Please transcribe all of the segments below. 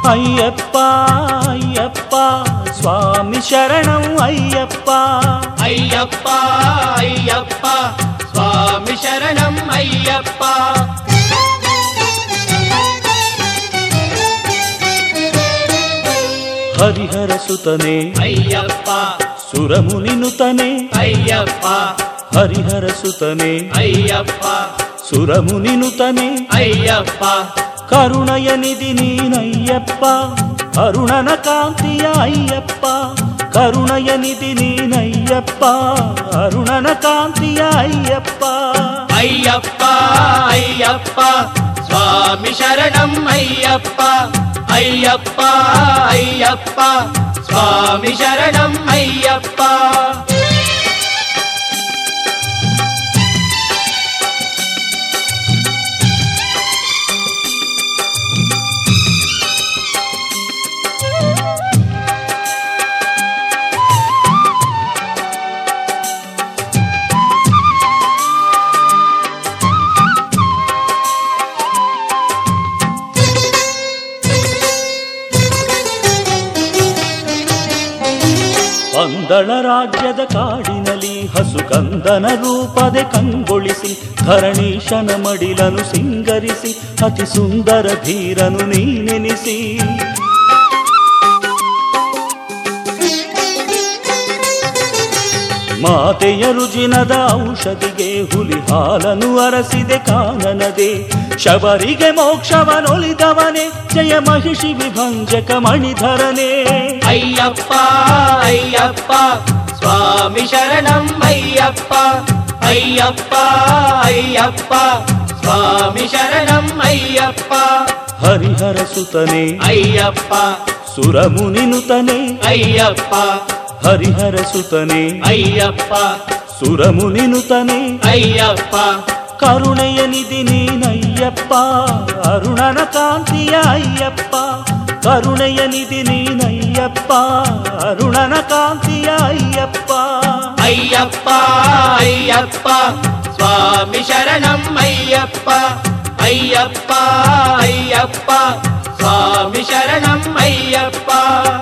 ಅಯ್ಯಪ್ಪ ಅಯ್ಯಪ್ಪ ಸ್ವಾಮಿ ಶರಣಂ ಅಯ್ಯಪ್ಪ ಅಯ್ಯಪ್ಪ ಅಯ್ಯಪ್ಪ ಸ್ವಾಮಿ ಶರಣಂ ಅಯ್ಯಪ್ಪ ಹರಿಹರ ಸುತನೆ ಅಯ್ಯಪ್ಪ ಸುರಮುನಿನುತನೆ ಅಯ್ಯಪ್ಪ ಹರಿಹರ ಸುತನೆ ಅಯ್ಯಪ್ಪ ಸುರಮುನಿನುತನೆ ಅಯ್ಯಪ್ಪ ಕರುಣಯ ನಿಧಿ ನೀನಯ್ಯಪ್ಪ ಅರುಣನ ಕಾಂತಿಯ ಅಯ್ಯಪ್ಪ ಕರುಣಯ ನಿಧಿ ನೀನಯ್ಯಪ್ಪ ಅರುಣನ ಕಾಂತಿಯ ಅಯ್ಯಪ್ಪ ಅಯ್ಯಪ್ಪ ಅಯ್ಯಪ್ಪ ಸ್ವಾಮಿ ಶರಣಂ ಅಯ್ಯಪ್ಪ ಅಯ್ಯಪ್ಪ ಅಯ್ಯಪ್ಪ ಸ್ವಾಮಿ ಶರಣಂ ಅಯ್ಯಪ್ಪ ಪಂದಳ ರಾಜ್ಯದ ಕಾಡಿನಲ್ಲಿ ಹಸುಕಂದನ ರೂಪದೆ ಕಂಗೊಳಿಸಿ ಧರಣೀಶನ ಮಡಿಲನು ಸಿಂಗರಿಸಿ ಅತಿ ಸುಂದರ ಧೀರನು ನೀನೆನಿಸಿ ಮಾತೆಯ ರುಜಿನದ ಔಷಧಿಗೆ ಹುಲಿ ಹಾಲನು ಅರಸಿದೆ ಕಾನನದೆ ಶಬರಿಗೆ ಮೋಕ್ಷವನೊಲಿದವನೇ ಜಯ ಮಹಿಷಿ ವಿಭಂಜಕ ಮಣಿಧರನೇ ಅಯ್ಯಪ್ಪ ಅಯ್ಯಪ್ಪ ಸ್ವಾಮಿ ಶರಣಂ ಅಯ್ಯಪ್ಪ ಅಯ್ಯಪ್ಪ ಅಯ್ಯಪ್ಪ ಸ್ವಾಮಿ ಶರಣಂ ಅಯ್ಯಪ್ಪ ಹರಿಹರ ಸುತನೆ ಅಯ್ಯಪ್ಪ ಸುರಮುನಿನುತನೆ ಅಯ್ಯಪ್ಪ ಹರಿಹರ ಸುತನೆ ಅಯ್ಯಪ್ಪ ಸುರಮುನಿನುತನೆ ಅಯ್ಯಪ್ಪ ಕರುಣೆಯ ನಿಧಿ ನೀನಯ್ಯಪ್ಪ ಅರುಣನ ಕಾಂತಿಯ ಅಯ್ಯಪ್ಪ ಕರುಣೆಯ ನಿಧಿ ನೀನಯ್ಯಪ್ಪ ಅರುಣನ ಕಾಂತಿಯ ಅಯ್ಯಪ್ಪ ಅಯ್ಯಪ್ಪ ಅಯ್ಯಪ್ಪ ಸ್ವಾಮಿ ಶರಣಂ ಅಯ್ಯಪ್ಪ ಅಯ್ಯಪ್ಪ ಅಯ್ಯಪ್ಪ ಸ್ವಾಮಿ ಶರಣಂ ಅಯ್ಯಪ್ಪ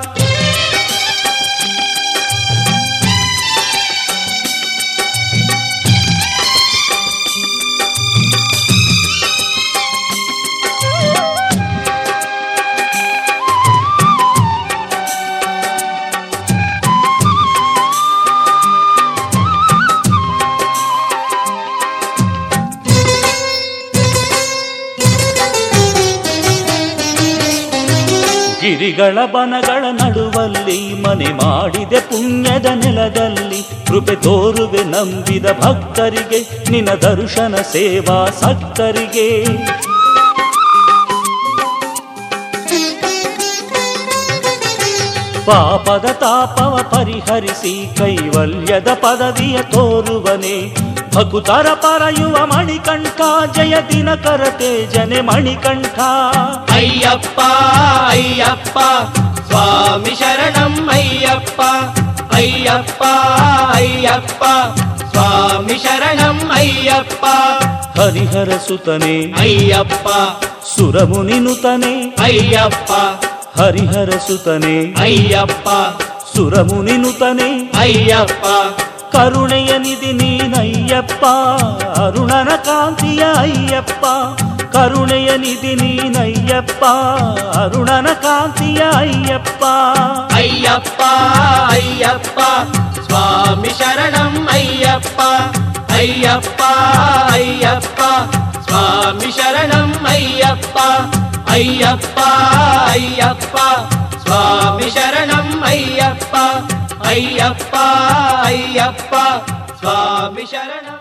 ಗಿರಿಗಳ ಬನಗಳ ನಡುವಲ್ಲಿ ಮನೆ ಮಾಡಿದೆ ಪುಣ್ಯದ ನೆಲದಲ್ಲಿ ಕೃಪೆ ತೋರುವೆ ನಂಬಿದ ಭಕ್ತರಿಗೆ ನಿನ್ನ ದರ್ಶನ ಸೇವಾ ಸಕ್ತರಿಗೆ ಪಾಪದ ತಾಪವ ಪರಿಹರಿಸಿ ಕೈವಲ್ಯದ ಪದವಿಯ ತೋರುವನೆ ಭಕುತರ ಪರಯುವ ಮಣಿಕಂಠ ಜಯ ದಿನಕರ ತೇಜನೆ ಮಣಿಕಂಠ ಅಯ್ಯಪ್ಪ ಅಯ್ಯಪ್ಪ ಸ್ವಾಮಿ ಶರಣಂ ಅಯ್ಯಪ್ಪ ಅಯ್ಯಪ್ಪ ಅಯ್ಯಪ್ಪ ಸ್ವಾಮಿ ಶರಣಂ ಅಯ್ಯಪ್ಪ ಹರಿಹರ ಸುತನೆ ಅಯ್ಯಪ್ಪ ಸುರಮುನಿನುತನೆ ಅಯ್ಯಪ್ಪ ಹರಿಹರ ಸುತನೆ ಅಯ್ಯಪ್ಪ ಸುರಮುನಿನುತನೆ ಅಯ್ಯಪ್ಪ ಕರುಣೆಯ ನಿಧಿ ನೀನಯ್ಯಪ್ಪ ಅರುಣನ ಕಾಂತಿಯ ಅಯ್ಯಪ್ಪ ಕರುಣೆಯ ನಿಧಿ ನೀನಯ್ಯಪ್ಪ ಅರುಣನ ಕಾಂತಿಯ ಅಯ್ಯಪ್ಪ ಅಯ್ಯಪ್ಪ ಅಯ್ಯಪ್ಪ ಸ್ವಾಮಿ ಶರಣಂ ಅಯ್ಯಪ್ಪ ಅಯ್ಯಪ್ಪ ಅಯ್ಯಪ್ಪ ಸ್ವಾಮಿ ಶರಣಂ ಅಯ್ಯಪ್ಪ ಅಯ್ಯಪ್ಪ ಅಯ್ಯಪ್ಪ ಸ್ವಾಮಿ ಶರಣಂ ಅಯ್ಯಪ್ಪ ಅಯ್ಯಪ್ಪ ಅಯ್ಯಪ್ಪ ಸ್ವಾಮಿ ಶರಣಂ